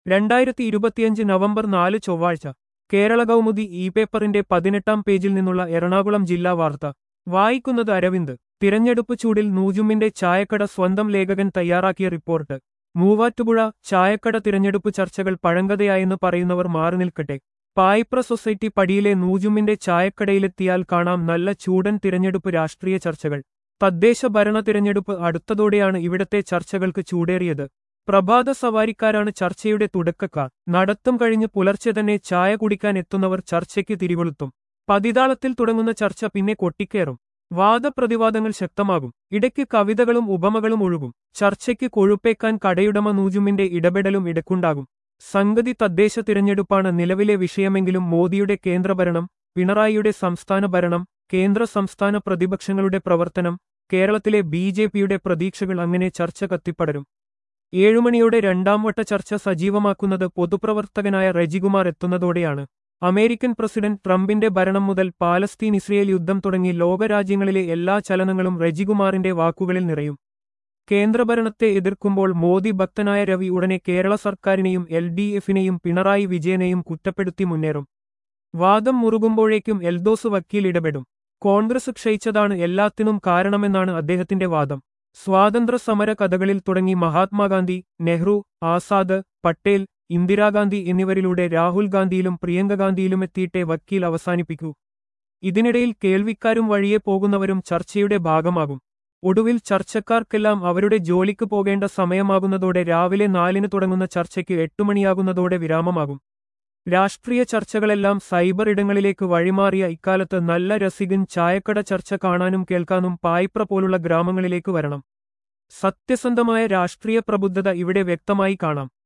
രണ്ടായിരത്തി ഇരുപത്തിയഞ്ച് നവംബർ നാല് ചൊവ്വാഴ്ച കേരള കൗമുദി ഇ പേപ്പറിന്റെ പതിനെട്ടാം പേജിൽ നിന്നുള്ള എറണാകുളം ജില്ലാ വാർത്ത വായിക്കുന്നത് അരവിന്ദ് തിരഞ്ഞെടുപ്പ് ചൂടിൽ നൂജുമിന്റെ ചായക്കട സ്വന്തം ലേഖകൻ തയ്യാറാക്കിയ റിപ്പോർട്ട് മൂവാറ്റുപുഴ ചായക്കട തിരഞ്ഞെടുപ്പ് ചർച്ചകൾ പഴങ്കഥയായെന്ന് പറയുന്നവർ മാറി നിൽക്കട്ടെ പായിപ്ര സൊസൈറ്റി പടിയിലെ നൂജുമിന്റെ ചായക്കടയിലെത്തിയാൽ കാണാം നല്ല ചൂടൻ തിരഞ്ഞെടുപ്പ് രാഷ്ട്രീയ ചർച്ചകൾ തദ്ദേശ ഭരണ തിരഞ്ഞെടുപ്പ് അടുത്തതോടെയാണ് ഇവിടത്തെ ചർച്ചകൾക്ക് ചൂടേറിയത് പ്രഭാത സവാരിക്കാരാണ് ചർച്ചയുടെ തുടക്കക്കാർ നടത്തം കഴിഞ്ഞ് പുലർച്ചെ തന്നെ ചായ കുടിക്കാൻ എത്തുന്നവർ ചർച്ചയ്ക്ക് തിരികൊളുത്തും പതിതാളത്തിൽ തുടങ്ങുന്ന ചർച്ച പിന്നെ കൊട്ടിക്കേറും വാദപ്രതിവാദങ്ങൾ ശക്തമാകും ഇടയ്ക്ക് കവിതകളും ഉപമകളും ഒഴുകും ചർച്ചയ്ക്ക് കൊഴുപ്പേക്കാൻ കടയുടമ നൂജുമിന്റെ ഇടപെടലും ഇടക്കുണ്ടാകും സംഗതി തദ്ദേശ തിരഞ്ഞെടുപ്പാണ് നിലവിലെ വിഷയമെങ്കിലും മോദിയുടെ കേന്ദ്രഭരണം പിണറായിയുടെ സംസ്ഥാന ഭരണം കേന്ദ്ര സംസ്ഥാന പ്രതിപക്ഷങ്ങളുടെ പ്രവർത്തനം കേരളത്തിലെ ബി ജെ പിയുടെ പ്രതീക്ഷകൾ അങ്ങനെ ചർച്ച കത്തിപ്പടരും ഏഴുമണിയോടെ രണ്ടാം വട്ട ചർച്ച സജീവമാക്കുന്നത് പൊതുപ്രവർത്തകനായ റെജികുമാർ എത്തുന്നതോടെയാണ് അമേരിക്കൻ പ്രസിഡന്റ് ട്രംപിന്റെ ഭരണം മുതൽ പാലസ്തീൻ ഇസ്രയേൽ യുദ്ധം തുടങ്ങി ലോകരാജ്യങ്ങളിലെ എല്ലാ ചലനങ്ങളും റെജികുമാറിന്റെ വാക്കുകളിൽ നിറയും കേന്ദ്രഭരണത്തെ എതിർക്കുമ്പോൾ മോദി ഭക്തനായ രവി ഉടനെ കേരള സർക്കാരിനെയും എൽ ഡി എഫിനെയും പിണറായി വിജയനെയും കുറ്റപ്പെടുത്തി മുന്നേറും വാദം മുറുകുമ്പോഴേക്കും എൽദോസ് വക്കീൽ ഇടപെടും കോൺഗ്രസ് ക്ഷയിച്ചതാണ് എല്ലാത്തിനും കാരണമെന്നാണ് അദ്ദേഹത്തിന്റെ വാദം സ്വാതന്ത്ര്യ സമര കഥകളിൽ തുടങ്ങി മഹാത്മാഗാന്ധി നെഹ്റു ആസാദ് പട്ടേൽ ഇന്ദിരാഗാന്ധി എന്നിവരിലൂടെ രാഹുൽ ഗാന്ധിയിലും പ്രിയങ്ക ഗാന്ധിയിലും എത്തിയിട്ടേ വക്കീൽ അവസാനിപ്പിക്കൂ ഇതിനിടയിൽ കേൾവിക്കാരും വഴിയെ പോകുന്നവരും ചർച്ചയുടെ ഭാഗമാകും ഒടുവിൽ ചർച്ചക്കാർക്കെല്ലാം അവരുടെ ജോലിക്ക് പോകേണ്ട സമയമാകുന്നതോടെ രാവിലെ നാലിന് തുടങ്ങുന്ന ചർച്ചയ്ക്ക് എട്ടുമണിയാകുന്നതോടെ വിരാമമാകും രാഷ്ട്രീയ ചർച്ചകളെല്ലാം സൈബർ ഇടങ്ങളിലേക്ക് വഴിമാറിയ ഇക്കാലത്ത് നല്ല രസികൻ ചായക്കട ചർച്ച കാണാനും കേൾക്കാനും പായിപ്ര പോലുള്ള ഗ്രാമങ്ങളിലേക്ക് വരണം സത്യസന്ധമായ രാഷ്ട്രീയ പ്രബുദ്ധത ഇവിടെ വ്യക്തമായി കാണാം